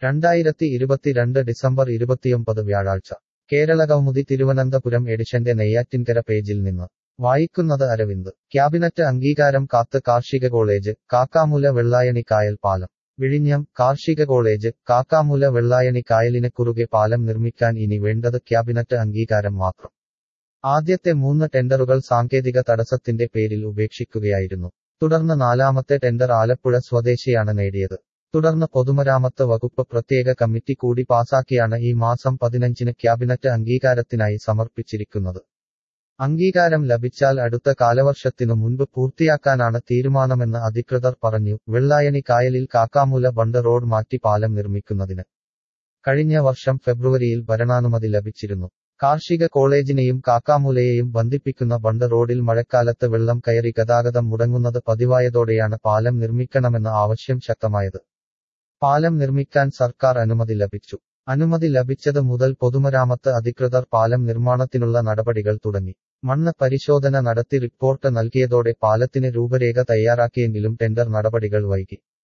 രണ്ടായിരത്തി ഇരുപത്തിരണ്ട് ഡിസംബർ ഇരുപത്തിയൊമ്പത് വ്യാഴാഴ്ച കേരളകൗമുദി തിരുവനന്തപുരം എഡിഷന്റെ നെയ്യാറ്റിൻകര പേജിൽ നിന്ന് വായിക്കുന്നത് അരവിന്ദ് ക്യാബിനറ്റ് അംഗീകാരം കാത്ത് കാർഷിക കോളേജ് കാക്കാമൂല വെള്ളായണി കായൽ പാലം വിഴിഞ്ഞം കാർഷിക കോളേജ് കാക്കാമൂല വെള്ളായണി കായലിന് കുറുകെ പാലം നിർമ്മിക്കാൻ ഇനി വേണ്ടത് ക്യാബിനറ്റ് അംഗീകാരം മാത്രം ആദ്യത്തെ മൂന്ന് ടെൻഡറുകൾ സാങ്കേതിക തടസ്സത്തിന്റെ പേരിൽ ഉപേക്ഷിക്കുകയായിരുന്നു തുടർന്ന് നാലാമത്തെ ടെൻഡർ ആലപ്പുഴ സ്വദേശിയാണ് നേടിയത് തുടർന്ന് പൊതുമരാമത്ത് വകുപ്പ് പ്രത്യേക കമ്മിറ്റി കൂടി പാസാക്കിയാണ് ഈ മാസം പതിനഞ്ചിന് ക്യാബിനറ്റ് അംഗീകാരത്തിനായി സമർപ്പിച്ചിരിക്കുന്നത് അംഗീകാരം ലഭിച്ചാൽ അടുത്ത കാലവർഷത്തിനു മുൻപ് പൂർത്തിയാക്കാനാണ് തീരുമാനമെന്ന് അധികൃതർ പറഞ്ഞു വെള്ളായണി കായലിൽ കാക്കാമൂല ബണ്ട് റോഡ് മാറ്റി പാലം നിർമ്മിക്കുന്നതിന് കഴിഞ്ഞ വർഷം ഫെബ്രുവരിയിൽ ഭരണാനുമതി ലഭിച്ചിരുന്നു കാർഷിക കോളേജിനെയും കാക്കാമൂലയെയും ബന്ധിപ്പിക്കുന്ന ബണ്ട് റോഡിൽ മഴക്കാലത്ത് വെള്ളം കയറി ഗതാഗതം മുടങ്ങുന്നത് പതിവായതോടെയാണ് പാലം നിർമ്മിക്കണമെന്ന ആവശ്യം ശക്തമായത് പാലം നിർമ്മിക്കാൻ സർക്കാർ അനുമതി ലഭിച്ചു അനുമതി ലഭിച്ചത് മുതൽ പൊതുമരാമത്ത് അധികൃതർ പാലം നിർമ്മാണത്തിനുള്ള നടപടികൾ തുടങ്ങി മണ്ണ് പരിശോധന നടത്തി റിപ്പോർട്ട് നൽകിയതോടെ പാലത്തിന് രൂപരേഖ തയ്യാറാക്കിയെങ്കിലും ടെൻഡർ നടപടികൾ വൈകി